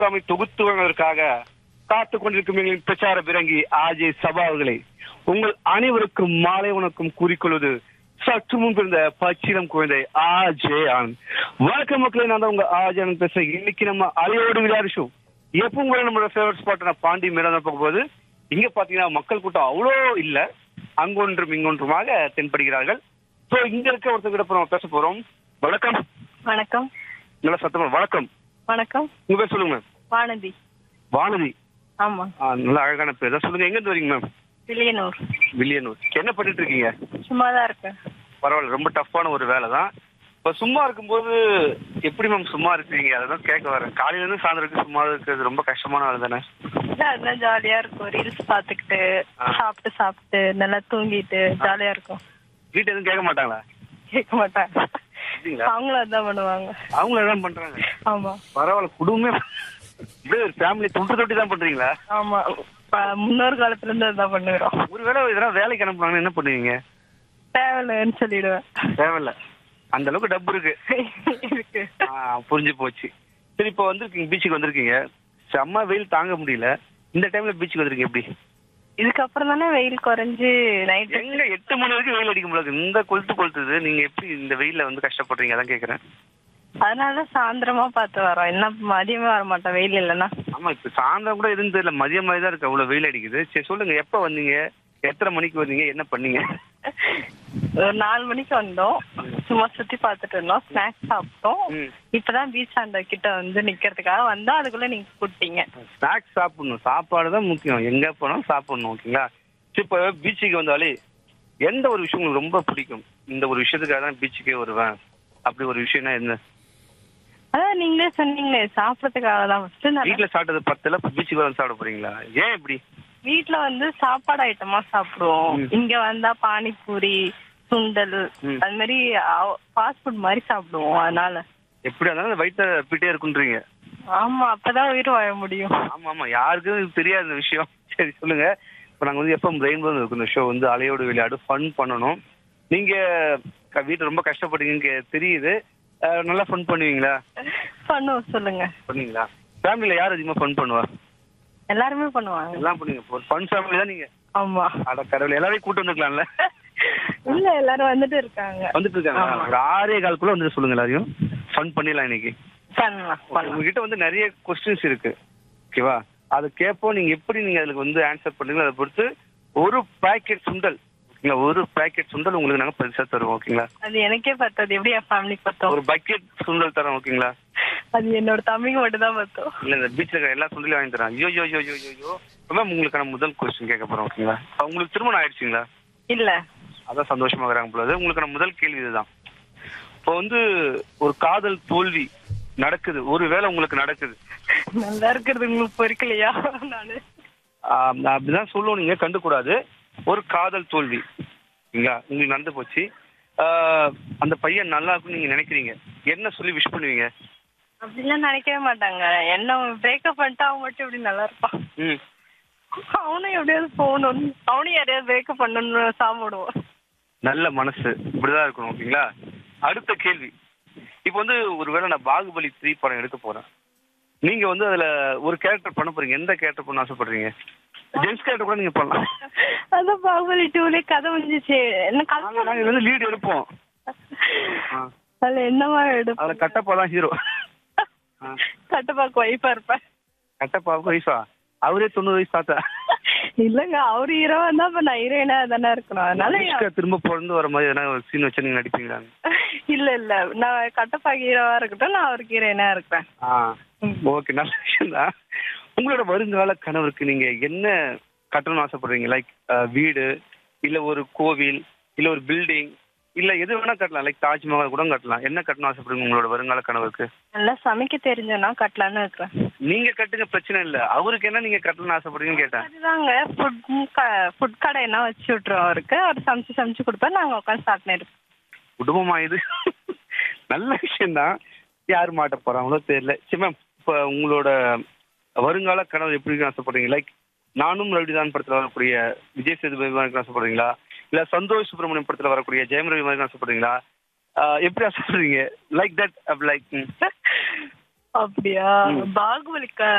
ப்ரோக்ராமை தொகுத்து வழங்குவதற்காக காத்து கொண்டிருக்கும் எங்களின் பிரச்சார பிறங்கி ஆஜே சபா அவர்களே உங்கள் அனைவருக்கும் மாலை வணக்கம் கூறிக்கொள்வது சற்று முன் பிறந்த பச்சிலம் குழந்தை ஆஜே ஆனந்த் வணக்கம் மக்களே நான் தான் உங்க ஆஜே ஆனந்த் பேசுறேன் இன்னைக்கு நம்ம அலையோடு விளையாடு ஷோ எப்பவும் கூட நம்மளோட ஃபேவரட் ஸ்பாட்டான பாண்டி மேடம் பார்க்க போகுது இங்க பாத்தீங்கன்னா மக்கள் கூட்டம் அவ்வளோ இல்ல அங்கொன்றும் இங்கொன்றுமாக தென்படுகிறார்கள் சோ இங்க இருக்க ஒருத்தர் கிட்ட நம்ம பேச போறோம் வணக்கம் வணக்கம் நல்ல சத்தமா வணக்கம் வணக்கம் உங்க பேர் சொல்லுங்க மேம் வானதி வானதி ஆமா ஆ, நல்ல அழகான பேர் தான் சொல்லுங்க எங்க இருந்து வரீங்க மேம் வில்லியனூர் வில்லியனூர் என்ன பண்ணிட்டு இருக்கீங்க சும்மா தான் இருக்கேன் பரவாயில்ல ரொம்ப டஃப்பான ஒரு வேலை தான் இப்ப சும்மா இருக்கும்போது எப்படி மேம் சும்மா இருக்கீங்க அதான் கேட்க வரேன் காலையில இருந்து சாயந்தரம் வரைக்கும் சும்மா இருக்கிறது ரொம்ப கஷ்டமான வேலை தானே இல்ல, அதுதான் ஜாலியா இருக்கும் ரீல்ஸ் பாத்துக்கிட்டு ஆ. சாப்பிட்டு சாப்பிட்டு நல்லா தூங்கிட்டு ஜாலியா இருக்கும் வீட்டு எதுவும் கேட்க மாட்டாங்களா கேட்க மாட்டாங்க அப்படிங்களா அவங்களும் அதான் பண்ணுவாங்க அவங்களும் எல்லாம் பண்றாங்க ஆமா பரவாயில்ல குடும்பமே இப்படியே ஒரு ஃபேமிலி தொட்டு தொட்டி தான் பண்றீங்களா ஆமா ப- முன்னோர் காலத்துல இருந்து அதான் பண்ணுகிறோம் ஒருவேளை இதெல்லாம் வேலைக்கு அனுப்புனாங்கன்னா என்ன பண்ணுவீங்க தேவையில்லைன்னு சொல்லிடுவேன் தேவையில்ல அந்த அளவுக்கு டப்பு இருக்கு இருக்கு ஆ, புரிஞ்சு போச்சு சரி இப்போ வந்திருக்கீங்க பீச்சுக்கு வந்திருக்கீங்க செம்ம வெயில் தாங்க முடியல இந்த டைம்ல பீச்சுக்கு வந்திருக்கீங்க எப்படி இதுக்கப்புறம் தானே வெயில் குறைஞ்சு நைட்டு எங்க எட்டு மணி வரைக்கும் வெயில் அடிக்கும் போல இருக்கு. இந்த கொளுத்து கொளுத்துது நீங்க எப்படி இந்த வெயில்ல வந்து கஷ்டப்படுறீங்க அதான் கேக்குறேன் அதனால சாயந்தரமா பார்த்து வரோம் என்ன மதியமே வர மாட்டோம் வெயில் இல்லைன்னா ஆமா இப்ப சாயந்தரம் கூட எதுவும் தெரியல மதியம் மாதிரி தான் இருக்கு அவ்வளவு வெயில் அடிக்குது சரி சொல்லுங்க எப்ப வந்தீங்க எத்தனை மணிக்கு வந்தீங்க என்ன பண்ணீங்க ஒரு நாலு மணிக்கு வந்தோம் சும்மா சுத்தி பார்த்துட்டு இருந்தோம் ஸ்நாக்ஸ் சாப்பிட்டோம் ம். இப்பதான் பீச் அந்த கிட்ட வந்து நிக்கிறதுக்காக வந்தா அதுக்குள்ள நீங்க கூப்பிட்டீங்க ஸ்நாக்ஸ் சாப்பிடணும் சாப்பாடு தான் முக்கியம் எங்க போனாலும் சாப்பிடணும் ஓகேங்களா சரி, இப்போ பீச்சுக்கு வந்தாலே எந்த ஒரு விஷயம் உங்களுக்கு ரொம்ப பிடிக்கும் இந்த ஒரு விஷயத்துக்காக தான் பீச்சுக்கே வருவேன் அப்படி ஒரு விஷயம்னா என்ன அதான் நீங்களே சொன்னீங்களே சாப்பிடறதுக்காக தான் ஃபர்ஸ்ட் வீட்டுல சாப்பிட்டது பத்துல பீச்சுக்கு வந்து சாப்பிட போறீங்களா ஏன் இப்படி வீட்ல வந்து சாப்பாடு ஐட்டமா சாப்பிடுவோம் ம். இங்க வந்தா பானிபூரி சுண்டல் ம். அது மாதிரி ஃபாஸ்ட் ஃபுட் மாதிரி சாப்பிடுவோம் அதனால எப்படி இருந்தாலும் வயிற்ற பிட்டே இருக்குன்றீங்க ஆமா அப்பதான் உயிர் வாழ முடியும் ஆமா ஆமா யாருக்கும் இது தெரியாது இந்த விஷயம் சரி சொல்லுங்க இப்போ நாங்க வந்து எப்போ ரெயின்போ இருக்கும் இந்த ஷோ வந்து அலையோடு விளையாடு ஃபன் பண்ணணும் நீங்க க- வீட்டுல ரொம்ப கஷ்டப்படுறீங்க எனக்கு தெரியுது அஹ், நல்லா ஃபன் பண்ணுவீங்களா பண்ணுவோம் சொல்லுங்க பண்ணுவீங்களா ஃபேமிலியில யார் அதிகமா ஃபன் பண்ணுவா எல்லாருமே பண்ணுவாங்க எல்லாம் பண்ணுவீங்க ஒரு ஃபன் ஃபேமிலி தான் நீங்க ஆமா அட கடவுள் எல்லாரையும் கூட்டு வந்துருக்கலாம்ல இல்ல எல்லாரும் வந்துட்டு இருக்காங்க வந்துட்டு இருக்காங்க ஆமா. ஒரு ஆறே கால்குள்ள வந்துட்டு சொல்லுங்க எல்லாரையும் ஃபன் பண்ணிடலாம் இன்னைக்கு பண்ணலாம் பண்ணலாம் உங்ககிட்ட வந்து நிறைய கொஸ்டின்ஸ் இருக்கு ஓகேவா அதை கேட்போம் நீங்க எப்படி நீங்க அதுக்கு வந்து ஆன்சர் பண்றீங்களோ அதை பொறுத்து ஒரு பாக்கெட் சுண்டல் ஓகேங்களா ஒரு பாக்கெட் சுண்டல் உங்களுக்கு நாங்க பரிசா தருவோம் ஓகேங்களா அது எனக்கே பத்தாது எப்படி என் ஃபேமிலிக்கு பத்தோம் ஒரு பக்கெட் சுண்டல் தரோம் ஓகேங்களா அது என்னோட தம்பிக்கு மட்டும் தான் பத்தோம் இல்ல இந்த பீச்ல இருக்கிற எல்லா சுண்டலையும் வாங்கி தரோம் ஐயோ ஐயோ ஐயோ ஐயோ ஐயோ மேம் உங்களுக்கான முதல் கொஸ்டின் கேட்க போறோம் ஓகேங்களா உங்களுக்கு திருமணம் ஆயிடுச்சுங்களா இல்ல அதான் சந்தோஷமா இருக்கிறாங்க போல உங்களுக்கான முதல் கேள்வி இதுதான் இப்போ வந்து ஒரு காதல் தோல்வி நடக்குது ஒருவேளை உங்களுக்கு நடக்குது நல்லா இருக்கிறது உங்களுக்கு பொறுக்கலையா நானு ஆஹ் நான் அப்படிதான் சொல்லுவோம் நீங்க கண்டுக்கூடாது ஒரு காதல் தோல்வி சரிங்களா உங்களுக்கு நடந்து போச்சு ஆஹ் அந்த பையன் நல்லா இருக்கும்னு நீங்க நினைக்கிறீங்க என்ன சொல்லி விஷ் பண்ணுவீங்க அப்படிலாம் நினைக்கவே மாட்டாங்க என்ன பிரேக்கப் பண்ணிட்டு அவன் மட்டும் எப்படி நல்லா இருப்பான் ம் அவனும் எப்படியாவது போகணும் அவனும் யாரையாவது பிரேக்கப் பண்ணணும்னு சாப்பிடுவோம் நல்ல மனசு இப்படிதான் இருக்கணும் ஓகேங்களா அடுத்த கேள்வி இப்போ வந்து ஒருவேளை நான் பாகுபலி த்ரீ படம் எடுக்க போறேன் நீங்க வந்து அதுல ஒரு கேரக்டர் பண்ண போறீங்க எந்த கேரக்டர் பண்ண ஆசைப்படுறீங்க ஜென்ஸ் கேரக்டர் கூட நீங்க பண்ணலாம் அதான் பாகுபலி டூலே கதை முடிஞ்சிச்சு என்ன நாங்க கதை நாங்க வந்து லீடு எடுப்போம் ஆ. அதுல என்னவா அதுல எடுப்போம் கட்டப்பா தான் ஹீரோ கட்டப்பாக்கு ஒய்ஃபா இருப்பேன் கட்டப்பாவுக்கு வயசா அவரே தொண்ணூறு வயசு தாத்தா இல்லங்க அவரு ஹீரோவா இருந்தா அப்ப நான் ஹீரோயினா தானே இருக்கணும் அதனால அனுஷ்கா திரும்ப பிறந்து வர மாதிரி எதனா ஒரு சீன் வச்சு நீங்க நடிப்பீங்களா இல்ல இல்ல நான் கட்டப்பா ஹீரோவா இருக்கட்டும் நான் அவருக்கு ஹீரோயினா இருப்பேன் ஆ ஓகே நல்ல விஷயம் தான் உங்களோட வருங்கால கனவுக்கு நீங்க என்ன கட்டணும்னு ஆசைப்படுறீங்க லைக் வீடு இல்ல ஒரு கோவில் இல்ல ஒரு பில்டிங் இல்ல எது வேணா கட்டலாம் லைக் தாஜ்மஹால் கூட கட்டலாம் என்ன கட்டணும் ஆசைப்படுறீங்க உங்களோட வருங்கால கனவுக்கு நல்லா சமைக்க தெரிஞ்சனா கட்டலான்னு இருக்கிறேன் நீங்க கட்டுங்க பிரச்சனை இல்ல அவருக்கு என்ன நீங்க கட்டணும்னு ஆசைப்படுறீங்கன்னு கேட்டேன் அதுதாங்க ஃபுட் ஃபுட் கடை என்ன வச்சு விட்டுருவோம் அவருக்கு அவர் சமைச்சு சமைச்சு கொடுப்பேன் நாங்க உட்காந்து சாப்பிட்டு இருப்போம் குடும்பமா இது நல்ல விஷயம் தான் யார் மாட்ட போறாங்களோ தெரியல சரி மேம் இப்ப உங்களோட வருங்கால கனவு எப்படி இருக்குன்னு ஆசைப்படுறீங்க லைக் நானும் ரவிதான் படத்துல வரக்கூடிய விஜய் சேதுபதி மாதிரி இருக்க ஆசைப்படுறீங்களா இல்ல சந்தோஷ் சுப்பிரமணியம் படத்துல வரக்கூடிய ஜெயம் ரவி மாதிரி இருக்க ஆசைப்படுறீங்களா ஆஹ் எப்படி ஆசைப்படுறீங்க லைக் தட் லைக் அப்படியா பாகுபலி க-